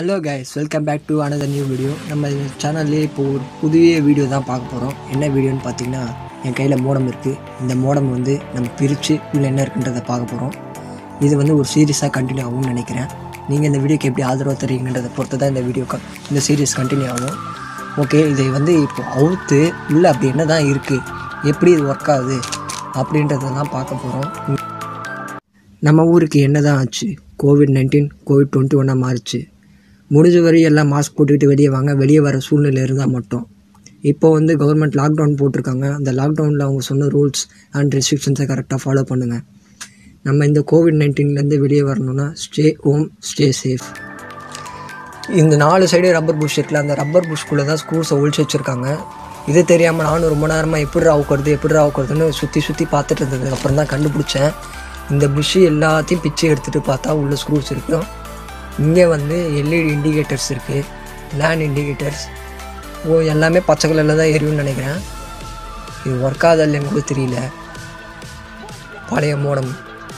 Hello guys welcome back to another new video நம்ம சேனல்லே இப்போ ஒரு புதிய வீடியோ தான் பார்க்க போகிறோம் என்ன வீடியோன்னு பார்த்தீங்கன்னா என் கையில் மோடம் இருக்குது இந்த மோடம் வந்து நம்ம பிரித்து உள்ள என்ன இருக்குன்றதை பார்க்க போகிறோம் இது வந்து ஒரு சீரியஸாக கண்டினியூ ஆகும்னு நினைக்கிறேன் நீங்கள் இந்த வீடியோக்கு எப்படி ஆதரவு தரீங்கன்றதை பொறுத்து தான் இந்த வீடியோ க- இந்த சீரியஸ் கண்டினியூ ஆகும் ஓகே இதை வந்து இப்போ அவுத்து உள்ளே அப்படி என்ன தான் இருக்குது எப்படி இது ஒர்க் ஆகுது அப்படின்றத தான் பார்க்க போகிறோம் நம்ம ஊருக்கு என்னதான் ஆச்சு கோவிட் நைன்டீன் கோவிட் டுவெண்ட்டி ஒன்னாக மாறிச்சு முடிஞ்ச வரையும் எல்லாம் மாஸ்க் போட்டுக்கிட்டு வெளியே வாங்க வெளியே வர சூழ்நிலை இருந்தால் மட்டும் இப்போ வந்து கவர்மெண்ட் லாக்டவுன் போட்டிருக்காங்க அந்த லாக்டவுனில் அவங்க சொன்ன ரூல்ஸ் அண்ட் ரெஸ்ட்ரிக்ஷன்ஸை கரெக்டாக ஃபாலோ பண்ணுங்கள் நம்ம இந்த கோவிட் நைன்டீன்லேருந்து வெளியே வரணும்னா ஸ்டே ஹோம் ஸ்டே சேஃப் இந்த நாலு சைடு ரப்பர் புஷ் இருக்குல்ல அந்த ரப்பர் புஷ்குள்ளே தான் ஸ்க்ரூஸை ஒழிச்சு வச்சுருக்காங்க இது தெரியாமல் நானும் ரொம்ப நேரமாக எப்படி அவுக்கிறது எப்படி அவுக்கிறதுன்னு சுற்றி சுற்றி பார்த்துட்டு இருந்ததுக்கு அப்புறம் தான் கண்டுபிடிச்சேன் இந்த புஷ்ஷு எல்லாத்தையும் பிச்சு எடுத்துகிட்டு பார்த்தா உள்ள ஸ்க்ரூஸ் இருக்கும் இங்கே வந்து எல்இடி இண்டிகேட்டர்ஸ் இருக்குது லேண்ட் இண்டிகேட்டர்ஸ் ஓ எல்லாமே பச்சை கலரில் தான் எரியும்னு நினைக்கிறேன் இது ஒர்க் ஆகுதா இல்லைன்னு கூட தெரியல பழைய modem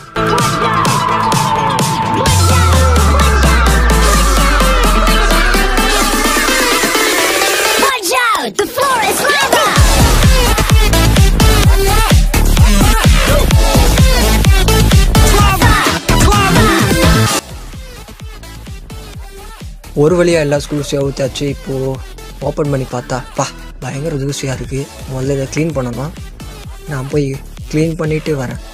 Watch out! The floor is lava! Lava! Lava! ஒரு வழியாக எல்லா ஸ்க்ரூஸையும் ஊற்றாச்சு இப்போது ஓப்பன் பண்ணி பார்த்தா பா பயங்கர தூசியாக இருக்குது முதல்ல இதை க்ளீன் பண்ணணும் நான் போய் க்ளீன் பண்ணிவிட்டு வரேன்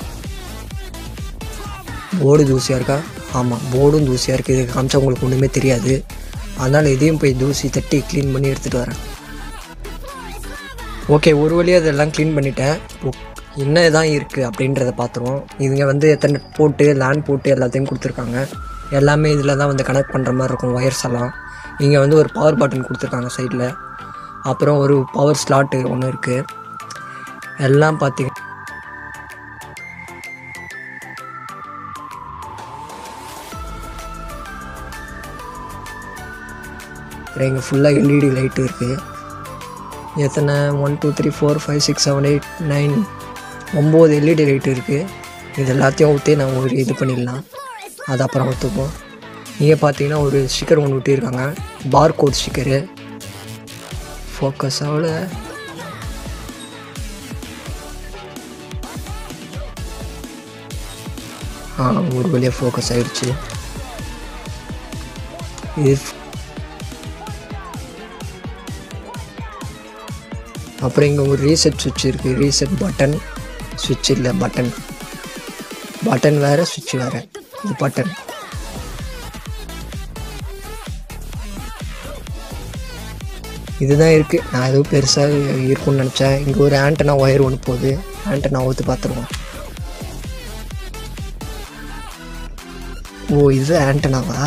போர்டு தூசியாக இருக்கா ஆமாம் போர்டும் தூசியாக இருக்குது இது காமிச்சா உங்களுக்கு ஒன்றுமே தெரியாது அதனால் இதையும் போய் தூசி தட்டி க்ளீன் பண்ணி எடுத்துகிட்டு வரேன் ஓகே ஒரு வழியாக அதெல்லாம் க்ளீன் பண்ணிட்டேன் இப்போ என்ன தான் இருக்குது அப்படின்றத பார்த்துருவோம் இவங்க வந்து எத்தனை போட்டு லேண்ட் போட்டு எல்லாத்தையும் கொடுத்துருக்காங்க எல்லாமே இதில் தான் வந்து கனெக்ட் பண்ணுற மாதிரி இருக்கும் ஒயர்ஸ் எல்லாம் இங்கே வந்து ஒரு பவர் பட்டன் கொடுத்துருக்காங்க சைடில் அப்புறம் ஒரு பவர் ஸ்லாட்டு ஒன்று இருக்குது எல்லாம் பார்த்தீங்க இங்கே ஃபுல்லாக எல்இடி லைட்டு இருக்குது எத்தனை one two three four five six seven eight nine ஒம்பது எல்இடி லைட் இருக்குது இது எல்லாத்தையும் ஊற்றி நான் ஒரு இது பண்ணிடலாம் அது அப்புறம் ஒத்துப்போம் இங்கே பார்த்தீங்கன்னா ஒரு ஸ்டிக்கர் ஒன்று ஒட்டியிருக்காங்க பார் கோட் ஸ்டிக்கரு ஃபோக்கஸ் ஆகல ஆ ஒரு வழியாக ஃபோக்கஸ் ஆயிடுச்சு இது அப்புறம் இங்கே ஒரு ரீசெட் சுவிட்ச் இருக்குது ரீசெட் பட்டன் சுவிட்ச் இல்லை பட்டன் பட்டன் வேறு சுவிட்ச் வேறு இது பட்டன் இதுதான் இருக்குது நான் எதுவும் பெருசாக இருக்கும்னு நினச்சேன் இங்கே ஒரு ஆண்டனா ஒயர் ஒன்று போகுது ஆண்டனா ஊற்று பார்த்துருவோம் ஓ இது ஆண்டனாவா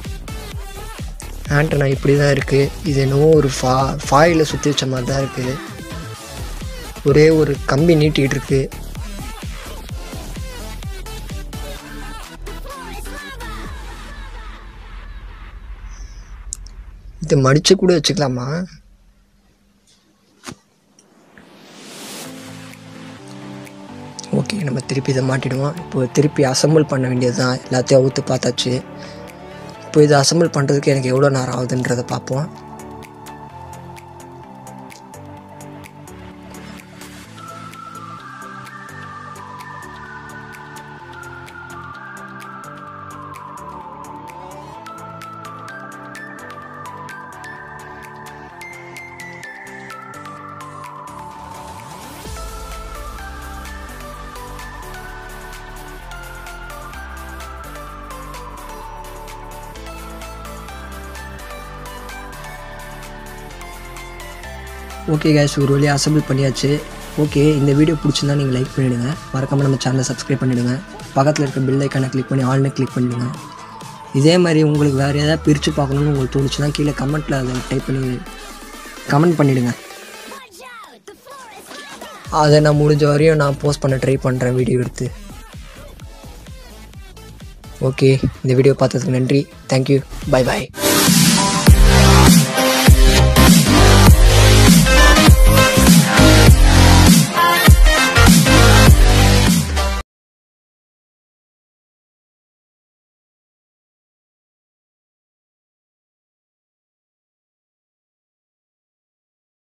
ஆண்டனா இப்படி தான் இருக்குது இது என்னவோ ஒரு ஃபா ஃபாயில் சுற்றி வச்ச மாதிரி தான் இருக்குது ஒரே ஒரு கம்பி நீட்டிகிட்டு இருக்கு இதை மடிச்சு கூட வச்சுக்கலாமா ஓகே நம்ம திருப்பி இதை மாட்டிடுவோம் இப்போ திருப்பி அசம்பிள் பண்ண வேண்டியது தான் எல்லாத்தையும் அவுத்து பார்த்தாச்சு இப்போ இதை அசம்பிள் பண்ணுறதுக்கு எனக்கு எவ்வளோ நேரம் ஆகுதுன்றதை பார்ப்போம் ஓகே கேஸ் ஒரு வழியாக அசம்பிள் பண்ணியாச்சு ஓகே இந்த வீடியோ பிடிச்சிருந்தா நீங்கள் லைக் பண்ணிவிடுங்க மறக்காமல் நம்ம சேனலை சப்ஸ்கிரைப் பண்ணிவிடுங்க பக்கத்தில் இருக்க பெல் ஐக்கானை கிளிக் பண்ணி ஆல்னு கிளிக் பண்ணிவிடுங்க இதே மாதிரி உங்களுக்கு வேறு ஏதாவது பிரித்து பார்க்கணுன்னு உங்களுக்கு தோணுச்சுன்னா கீழே கமெண்ட்டில் அதை டைப் பண்ணி கமெண்ட் பண்ணிவிடுங்க அதை நான் முடிஞ்ச வரையும் நான் போஸ்ட் பண்ண ட்ரை பண்ணுறேன் வீடியோ எடுத்து ஓகே இந்த வீடியோ பார்த்ததுக்கு நன்றி தேங்க்யூ பை பாய்